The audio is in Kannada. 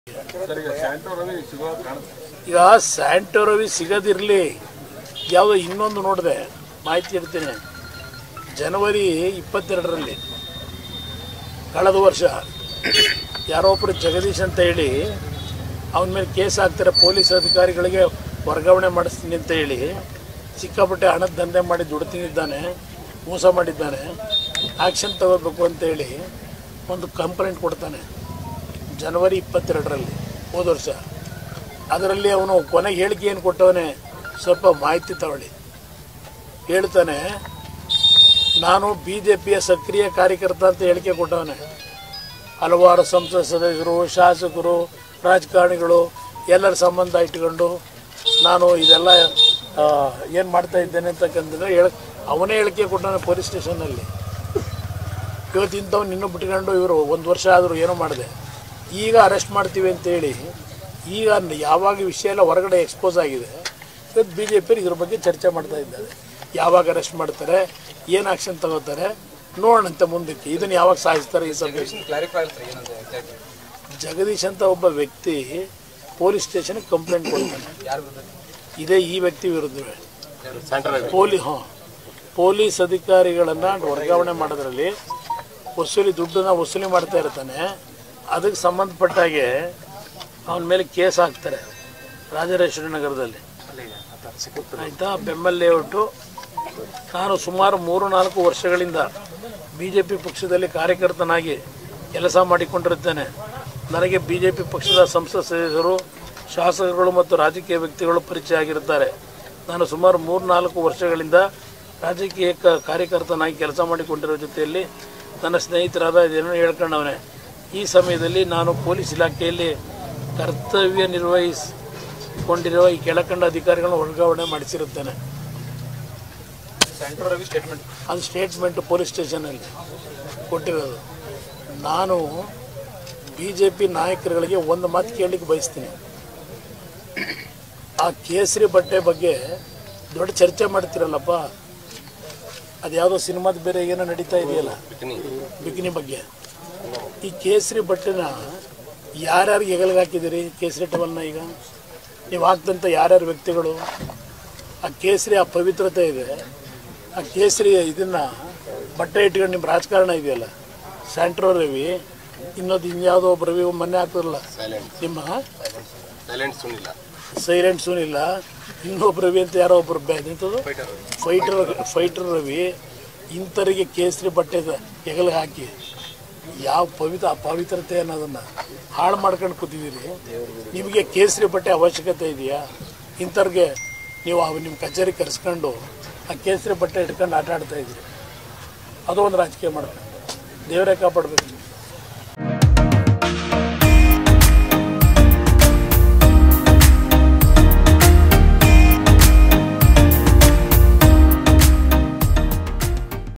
ಸರ್ ಈಗ ಸ್ಯಾಂಟೋ ರವಿ ಸಿಗೋದು ಕಾಣುತ್ತೆ ಈಗ ಸ್ಯಾಂಟೋ ರವಿ ಸಿಗೋದಿರಲಿ ಯಾವುದೋ ಇನ್ನೊಂದು ನೋಡಿದೆ ಮಾಹಿತಿ ಇರ್ತೀನಿ ಜನವರಿ ಇಪ್ಪತ್ತೆರಡರಲ್ಲಿ ಕಳೆದ ವರ್ಷ ಯಾರೋ ಒಬ್ಬರು ಜಗದೀಶ್ ಅಂತ ಹೇಳಿ ಅವನ ಮೇಲೆ ಕೇಸ್ ಹಾಕ್ತಾರೆ ಪೊಲೀಸ್ ಅಧಿಕಾರಿಗಳಿಗೆ ವರ್ಗಾವಣೆ ಮಾಡಿಸ್ತೀನಿ ಅಂತ ಹೇಳಿ ಸಿಕ್ಕಾಪಟ್ಟೆ ಹಣದ ದಂಧೆ ಮಾಡಿ ದುಡ್ಡು ತಿಂದಿದ್ದಾನೆ ಮೋಸ ಮಾಡಿದ್ದಾನೆ ಆ್ಯಕ್ಷನ್ ತಗೋಬೇಕು ಅಂತೇಳಿ ಒಂದು ಕಂಪ್ಲೇಂಟ್ ಕೊಡ್ತಾನೆ ಜನವರಿ ಇಪ್ಪತ್ತೆರಡರಲ್ಲಿ ಹೋದ ವರ್ಷ ಅದರಲ್ಲಿ ಅವನು ಕೊನೆಗೆ ಹೇಳಿಕೆ ಏನು ಕೊಟ್ಟವನೇ ಸ್ವಲ್ಪ ಮಾಹಿತಿ ತಗೊಳ್ಳಿ ಹೇಳ್ತಾನೆ ನಾನು ಬಿ ಜೆ ಪಿಯ ಸಕ್ರಿಯ ಕಾರ್ಯಕರ್ತ ಅಂತ ಹೇಳಿಕೆ ಕೊಟ್ಟವನೇ ಹಲವಾರು ಸಂಸತ್ ಸದಸ್ಯರು ಶಾಸಕರು ರಾಜಕಾರಣಿಗಳು ಎಲ್ಲರ ಸಂಬಂಧ ಇಟ್ಕೊಂಡು ನಾನು ಇದೆಲ್ಲ ಏನು ಮಾಡ್ತಾ ಇದ್ದೇನೆ ಅಂತಕ್ಕಂಥದ್ದು ಹೇಳ ಅವನೇ ಹೇಳಿಕೆ ಕೊಟ್ಟವನೆ ಪೊಲೀಸ್ ಸ್ಟೇಷನ್ನಲ್ಲಿ ಇವತ್ತು ಇಂಥವ್ನು ಇನ್ನೂ ಬಿಟ್ಕೊಂಡು ಇವರು ಒಂದು ವರ್ಷ ಆದರೂ ಏನೋ ಮಾಡಿದೆ ಈಗ ಅರೆಸ್ಟ್ ಮಾಡ್ತೀವಿ ಅಂತೇಳಿ ಈಗ ಯಾವಾಗ ವಿಷಯ ಎಲ್ಲ ಹೊರಗಡೆ ಎಕ್ಸ್ಪೋಸ್ ಆಗಿದೆ ಇವತ್ತು ಬಿ ಜೆ ಪಿಯರು ಇದ್ರ ಬಗ್ಗೆ ಚರ್ಚೆ ಮಾಡ್ತಾ ಇದ್ದಾರೆ ಯಾವಾಗ ಅರೆಸ್ಟ್ ಮಾಡ್ತಾರೆ ಏನು ಆಕ್ಷನ್ ತಗೋತಾರೆ ನೋಡೋಣಂತೆ ಮುಂದಕ್ಕೆ ಇದನ್ನು ಯಾವಾಗ ಸಾಧಿಸ್ತಾರೆ ಈ ಸಭೆ ಕ್ಲಾರಿಫೈ ಸರ್ ಏನಂತ ಎಕ್ಸಾಕ್ಟ್ಲಿ ಜಗದೀಶ್ ಅಂತ ಒಬ್ಬ ವ್ಯಕ್ತಿ ಪೊಲೀಸ್ ಸ್ಟೇಷನ್ಗೆ ಕಂಪ್ಲೇಂಟ್ ಕೊಡ್ತಾನೆ ಯಾರು ವಿರುದ್ಧ ಇದೇ ಈ ವ್ಯಕ್ತಿ ವಿರುದ್ಧವೇ ಸ್ಯಾಂಟೋ ರವಿ ಪೊಲೀ ಹಾಂ ಪೊಲೀಸ್ ಅಧಿಕಾರಿಗಳನ್ನು ವರ್ಗಾವಣೆ ಮಾಡೋದ್ರಲ್ಲಿ ವಸೂಲಿ ದುಡ್ಡನ್ನ ವಸೂಲಿ ಮಾಡ್ತಾ ಇರ್ತಾನೆ ಅದಕ್ಕೆ ಸಂಬಂಧಪಟ್ಟ ಹಾಗೆ ಅವನ ಮೇಲೆ ಕೇಸ್ ಹಾಕ್ತಾರೆ ರಾಜರಾಜೇಶ್ವರಿ ನಗರದಲ್ಲಿ ಆಯಿತಾ ಬೆಂಬಲ ಲೇಔಟು ನಾನು ಸುಮಾರು ಮೂರು ನಾಲ್ಕು ವರ್ಷಗಳಿಂದ ಬಿ ಜೆ ಪಿ ಪಕ್ಷದಲ್ಲಿ ಕಾರ್ಯಕರ್ತನಾಗಿ ಕೆಲಸ ಮಾಡಿಕೊಂಡಿರುತ್ತೇನೆ ನನಗೆ ಬಿ ಜೆ ಪಿ ಪಕ್ಷದ ಸಂಸತ್ ಸದಸ್ಯರು ಶಾಸಕರು ಮತ್ತು ರಾಜಕೀಯ ವ್ಯಕ್ತಿಗಳು ಪರಿಚಯ ಆಗಿರುತ್ತಾರೆ ನಾನು ಸುಮಾರು ಮೂರು ನಾಲ್ಕು ವರ್ಷಗಳಿಂದ ರಾಜಕೀಯ ಕ- ಕಾರ್ಯಕರ್ತನಾಗಿ ಕೆಲಸ ಮಾಡಿಕೊಂಡಿರೋ ಜೊತೆಯಲ್ಲಿ ನನ್ನ ಸ್ನೇಹಿತರಾದ ಇದನ್ನು ಹೇಳ್ಕೊಂಡವನೇ ಈ ಸಮಯದಲ್ಲಿ ನಾನು ಪೊಲೀಸ್ ಇಲಾಖೆಯಲ್ಲಿ ಕರ್ತವ್ಯ ನಿರ್ವಹಿಸಿಕೊಂಡಿರುವ ಈ ಕೆಳಕಂಡ ಅಧಿಕಾರಿಗಳನ್ನು ವರ್ಗಾವಣೆ ಮಾಡಿಸಿರುತ್ತೇನೆ ಸೆಂಟ್ರಲ್ ರವಿ ಸ್ಟೇಟ್ಮೆಂಟ್ ಅದು ಸ್ಟೇಟ್ಮೆಂಟ್ ಪೊಲೀಸ್ ಸ್ಟೇಷನಲ್ಲಿ ಕೊಟ್ಟಿರೋದು ನಾನು ಬಿ ಜೆ ಪಿ ನಾಯಕರುಗಳಿಗೆ ಒಂದು ಮಾತು ಕೇಳಲಿಕ್ಕೆ ಬಯಸ್ತೀನಿ ಆ ಕೇಸರಿ ಬಟ್ಟೆ ಬಗ್ಗೆ ದೊಡ್ಡ ಚರ್ಚೆ ಮಾಡ್ತಿರಲ್ಲಪ್ಪ ಅದು ಯಾವುದೋ ಸಿನಿಮಾದ ಬೇರೆ ಏನೋ ನಡೀತಾ ಇದೆಯಲ್ಲ ಬಿಕಿನಿ ಬಗ್ಗೆ ಈ ಕೇಸರಿ ಬಟ್ಟೆನ ಯಾರ್ಯಾರಿಗೆ ಹೆಗಲಿಗೆ ಹಾಕಿದ್ದೀರಿ ಕೇಸರಿ ಟವಲ್ನ ಈಗ ನೀವು ಹಾಕ್ದಂಥ ಯಾರ್ಯಾರು ವ್ಯಕ್ತಿಗಳು ಆ ಕೇಸರಿ ಆ ಪವಿತ್ರತೆ ಇದೆ ಆ ಕೇಸರಿ ಇದನ್ನ ಬಟ್ಟೆ ಇಟ್ಕೊಂಡು ನಿಮ್ಮ ರಾಜಕಾರಣ ಇದೆಯಲ್ಲ ಸ್ಯಾಂಟ್ರೋ ರವಿ ಇನ್ನೊಂದು ಇನ್ಯಾವುದೋ ಒಬ್ಬ ರವಿ ಮೊನ್ನೆ ಹಾಕಿದ್ರಲ್ಲ ನಿಮ್ಮ ಸೈಲೆಂಟ್ ಸುನಿಲ್ಲ ಸೈಲೆಂಟ್ ಸುನಿಲ್ಲ ಇನ್ನೊಬ್ಬ ರವಿ ಅಂತ ಯಾರೋ ಒಬ್ಬರು ನಿಂತದು ಫೈಟರ್ ಫೈಟರ್ ರವಿ ಇಂಥರಿಗೆ ಕೇಸರಿ ಬಟ್ಟೆ ಹೆಗಲಿಗೆ ಹಾಕಿ ಯಾವ ಪವಿತ್ರ ಅಪವಿತ್ರತೆ ಅನ್ನೋದನ್ನು ಹಾಳು ಮಾಡ್ಕೊಂಡು ಕೂತಿದ್ದೀರಿ ನಿಮಗೆ ಕೇಸರಿ ಬಟ್ಟೆ ಅವಶ್ಯಕತೆ ಇದೆಯಾ ಇಂಥವ್ರಿಗೆ ನೀವು ಅವ್ ನಿಮ್ಮ ಕಚೇರಿ ಕರೆಸ್ಕೊಂಡು ಆ ಕೇಸರಿ ಬಟ್ಟೆ ಇಟ್ಕೊಂಡು ಆಟ ಆಡ್ತಾ ಇದ್ದೀರಿ ಅದು ಒಂದು ರಾಜಕೀಯ ಮಾಡ್ಕೊಂಡು ದೇವರೇ ಕಾಪಾಡಬೇಕು